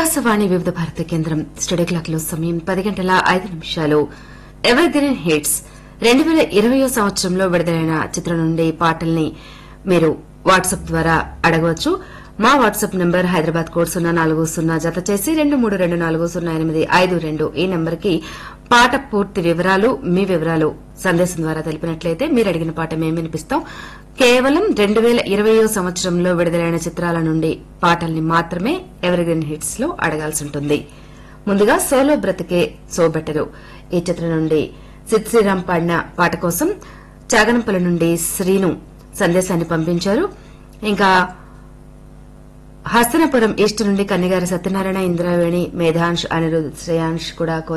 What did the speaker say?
ఆకాశవాణి వివిధ భారత కేంద్రం స్టడీ క్లాక్ లో సమయం పది గంటల ఐదు నిమిషాలు ఎవర్ గ్రీన్ హిట్స్ రెండు వేల ఇరవయో సంవత్సరంలో విడుదలైన చిత్రం నుండి పాటల్ని మీరు వాట్సాప్ ద్వారా అడగవచ్చు మా వాట్సాప్ నంబర్ హైదరాబాద్ కోడ్ సున్నా నాలుగు సున్నా జత చేసి రెండు మూడు రెండు నాలుగు సున్నా ఎనిమిది ఐదు రెండు ఈ నంబర్కి పాట పూర్తి వివరాలు మీ వివరాలు సందేశం ద్వారా తెలిపినట్లయితే మీరు అడిగిన పాట మేము వినిపిస్తాం కేవలం రెండు వేల ఇరవయో సంవత్సరంలో విడుదలైన చిత్రాల నుండి పాటల్ని మాత్రమే ఎవరిగ్రీన్ హిట్స్ లో అడగాల్సి ఉంటుంది ముందుగా సోలో బ్రతికే సోబెటరు ఈ చిత్రం నుండి సిద్ శ్రీరామ్ పాడిన పాట కోసం చాగనంపల్లి నుండి శ్రీను సందేశాన్ని పంపించారు ఇంకా హస్తనపురం ఈస్ట్ నుండి కన్నిగారి సత్యనారాయణ ఇంద్రావేణి మేధాంష్ అనిరుద్ శ్రేయాంష్ కూడా